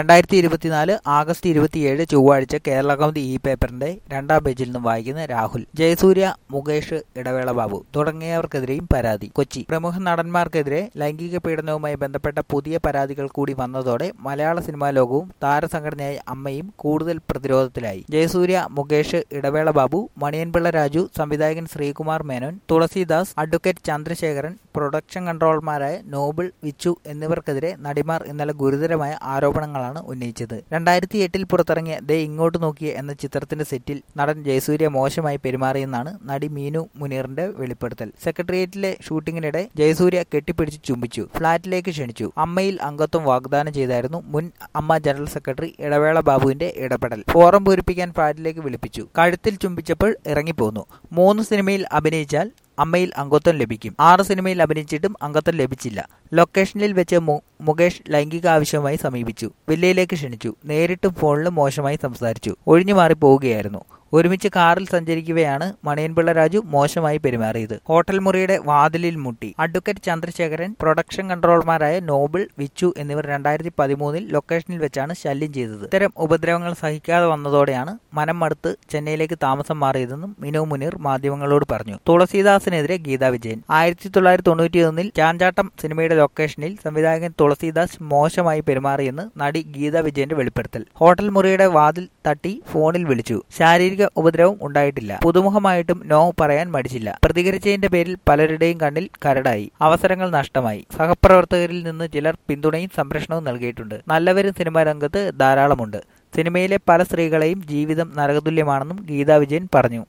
രണ്ടായിരത്തി ഇരുപത്തിനാല് ആഗസ്റ്റ് ഇരുപത്തിയേഴ് ചൊവ്വാഴ്ച കേരള കൗമുദി ഇ പേപ്പറിന്റെ രണ്ടാം പേജിൽ നിന്നും വായിക്കുന്ന രാഹുൽ ജയസൂര്യ മുകേഷ് ഇടവേള ബാബു തുടങ്ങിയവർക്കെതിരെയും പരാതി കൊച്ചി പ്രമുഖ നടന്മാർക്കെതിരെ ലൈംഗിക പീഡനവുമായി ബന്ധപ്പെട്ട പുതിയ പരാതികൾ കൂടി വന്നതോടെ മലയാള സിനിമാ ലോകവും താരസംഘടനയായ അമ്മയും കൂടുതൽ പ്രതിരോധത്തിലായി ജയസൂര്യ മുകേഷ് ഇടവേള ബാബു മണിയൻപിള്ള രാജു സംവിധായകൻ ശ്രീകുമാർ മേനോൻ തുളസീദാസ് അഡ്വക്കേറ്റ് ചന്ദ്രശേഖരൻ പ്രൊഡക്ഷൻ കൺട്രോളർമാരായ നോബിൾ വിച്ചു എന്നിവർക്കെതിരെ നടിമാർ ഇന്നലെ ഗുരുതരമായ ആരോപണങ്ങളാണ് ഉന്നയിച്ചത് രണ്ടായിരത്തി എട്ടിൽ പുറത്തിറങ്ങിയ ദേ ഇങ്ങോട്ട് നോക്കിയ എന്ന ചിത്രത്തിന്റെ സെറ്റിൽ നടൻ ജയസൂര്യ മോശമായി പെരുമാറിയെന്നാണ് നടി മീനു മുനീറിന്റെ വെളിപ്പെടുത്തൽ സെക്രട്ടേറിയറ്റിലെ ഷൂട്ടിങ്ങിനിടെ ജയസൂര്യ കെട്ടിപ്പിടിച്ച് ചുംബിച്ചു ഫ്ളാറ്റിലേക്ക് ക്ഷണിച്ചു അമ്മയിൽ അംഗത്വം വാഗ്ദാനം ചെയ്തായിരുന്നു മുൻ അമ്മ ജനറൽ സെക്രട്ടറി ഇടവേള ബാബുവിന്റെ ഇടപെടൽ ഫോറം പൂരിപ്പിക്കാൻ ഫ്ളാറ്റിലേക്ക് വിളിപ്പിച്ചു കഴുത്തിൽ ചുംബിച്ചപ്പോൾ ഇറങ്ങിപ്പോന്നു മൂന്ന് സിനിമയിൽ അഭിനയിച്ചാൽ അമ്മയിൽ അംഗത്വം ലഭിക്കും ആറ് സിനിമയിൽ അഭിനയിച്ചിട്ടും അംഗത്വം ലഭിച്ചില്ല ലൊക്കേഷനിൽ വെച്ച് മുകേഷ് ലൈംഗിക ആവശ്യവുമായി സമീപിച്ചു വില്ലയിലേക്ക് ക്ഷണിച്ചു നേരിട്ടും ഫോണിലും മോശമായി സംസാരിച്ചു ഒഴിഞ്ഞു മാറി പോവുകയായിരുന്നു ഒരുമിച്ച് കാറിൽ സഞ്ചരിക്കവെയാണ് മണിയൻപിള്ള രാജു മോശമായി പെരുമാറിയത് ഹോട്ടൽ മുറിയുടെ വാതിലിൽ മുട്ടി അഡ്വക്കേറ്റ് ചന്ദ്രശേഖരൻ പ്രൊഡക്ഷൻ കൺട്രോളർമാരായ നോബിൾ വിച്ചു എന്നിവർ രണ്ടായിരത്തി പതിമൂന്നിൽ ലൊക്കേഷനിൽ വെച്ചാണ് ശല്യം ചെയ്തത് ഇത്തരം ഉപദ്രവങ്ങൾ സഹിക്കാതെ വന്നതോടെയാണ് മനം മടുത്ത് ചെന്നൈയിലേക്ക് താമസം മാറിയതെന്നും മിനു മുനീർ മാധ്യമങ്ങളോട് പറഞ്ഞു തുളസീദാസിനെതിരെ ഗീതാ വിജയൻ ആയിരത്തി തൊള്ളായിരത്തി തൊണ്ണൂറ്റിയൊന്നിൽ ചാഞ്ചാട്ടം സിനിമയുടെ ലൊക്കേഷനിൽ സംവിധായകൻ തുളസീദാസ് മോശമായി പെരുമാറിയെന്ന് നടി ഗീതാ വിജയന്റെ വെളിപ്പെടുത്തൽ ഹോട്ടൽ മുറിയുടെ വാതിൽ തട്ടി ഫോണിൽ വിളിച്ചു ശാരീരിക ഉപദ്രവം ഉണ്ടായിട്ടില്ല പുതുമുഖമായിട്ടും നോ പറയാൻ മടിച്ചില്ല പ്രതികരിച്ചതിന്റെ പേരിൽ പലരുടെയും കണ്ണിൽ കരടായി അവസരങ്ങൾ നഷ്ടമായി സഹപ്രവർത്തകരിൽ നിന്ന് ചിലർ പിന്തുണയും സംരക്ഷണവും നൽകിയിട്ടുണ്ട് നല്ലവരും സിനിമാ രംഗത്ത് ധാരാളമുണ്ട് സിനിമയിലെ പല സ്ത്രീകളെയും ജീവിതം നരകതുല്യമാണെന്നും ഗീതാ വിജയൻ പറഞ്ഞു